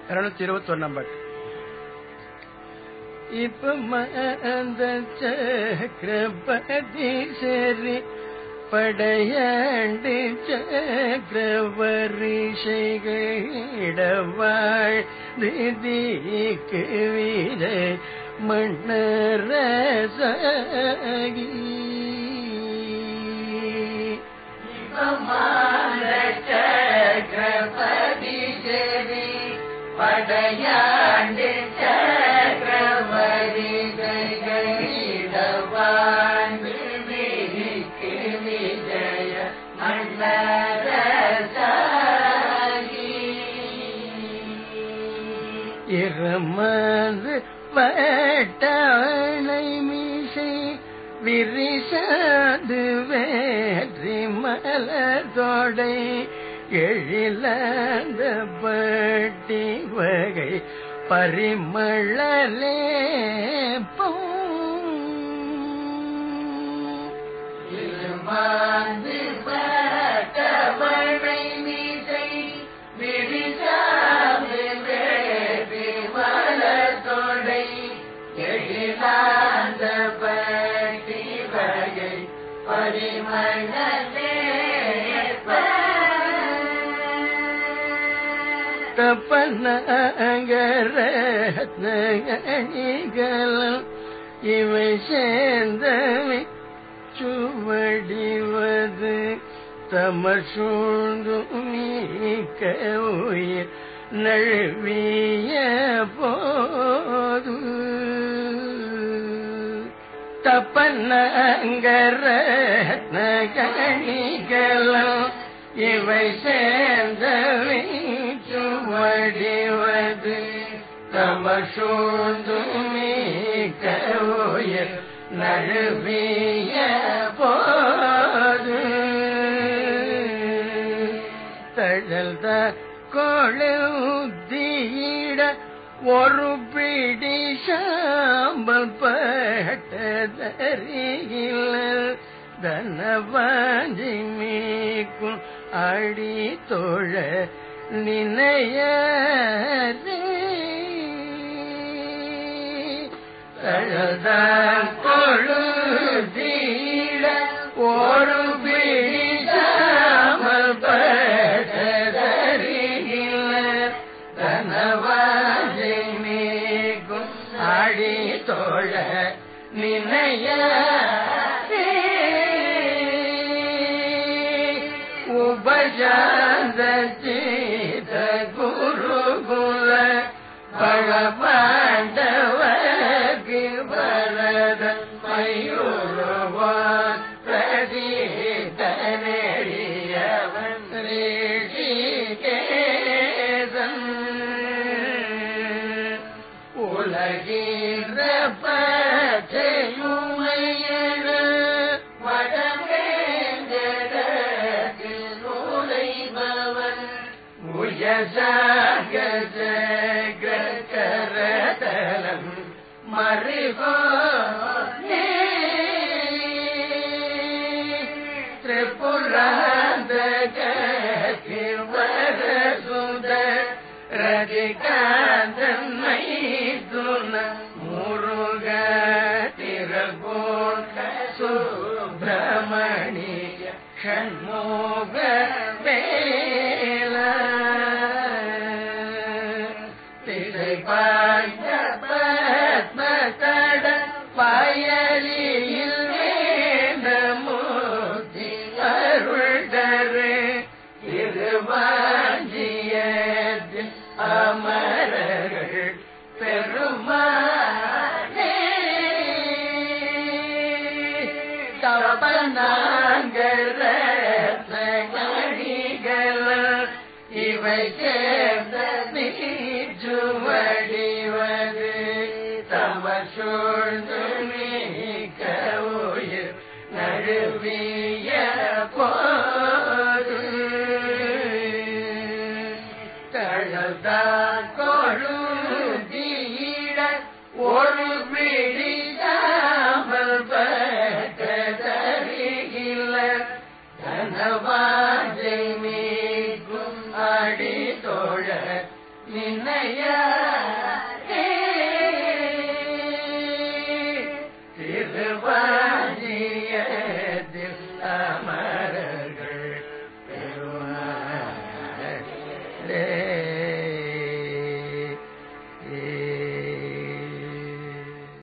இருநூத்தி இருபத்தி ஒன்னாம் பாட்டு இப்ப மந்த சக்கரபதி சரி படையாண்டு சக்கரவரிசைகளவாழ் திதிக்கு விதை மன்னரசகி சக்கரபதி தேவி படையாண்டு சக்கரவரி கைகளிடவாண்டு விதிக்கு விஜய மன்னரசாகி இருமது பட்டாளை மீசை விரிசாது வேற்றி மலர்தோடை எழிலாந்த பட்டி வகை பரிமளலே திருமாந்து பட்டவளை மீசை விரிசாது வேதி மலத்தொடை எழிலாந்த பட்டி வகை பரிமளலே தப்பனகரத்னகணிகளும் இவை சேர்ந்தவை சுவடிவது தமர் சூழ்ந்தும் நீக்க உயிர் நழுவிய போது தப்பனகரத்னகணிகளும் இவை சேர்ந்தவை சுவடிவது தமசூந்துமி கவுயர் நழுவிய போது தழல்த கொழுத்தியிட ஒரு பிடி சாம்பல் பட்டதறியில் தனவாஞ்சி மீக்கும் அடி தோழ நினையரே தழதான் கொழுதீட ஒரு பிடி சாமல் பட்டதறியில் தனவாஜை மீக்கும் அடி தோழ நினையரே உபஜாந்த சீத குருகுல பழபாண்டவர்க்கு பரதன் மயூரவான் பிரதீத நெடியவன் ரிஷிகேசன் உலகிற பச்சையுமையன வடமேஞ்சடக்கு நுழைபவன் உயசாகரதலம் மறிகோ திரிபுராந்த வரசுத ரதிகாந்தன் மைதுன முருக திரகோண சுப்பிரமணிய ஷண்முக வேல திரைபாய பத்ம கட பயலியில் வேண்ட மூர்த்தி அருள்டரு திருவாஞ்சியது அமரர்கள் பெருமானே தபனாங்கர கணிகள் இவை சேர்ந்த நீச்சுவடிவது தம சூழ்ந்து நீக்க உயிர் நழுவிய போது தழல்தான் கொழுதீட ஒரு பிடி சாம்பல் பட்டதறிகில தனவாஜை மீக்கும் அடி தோழ நீ இணையா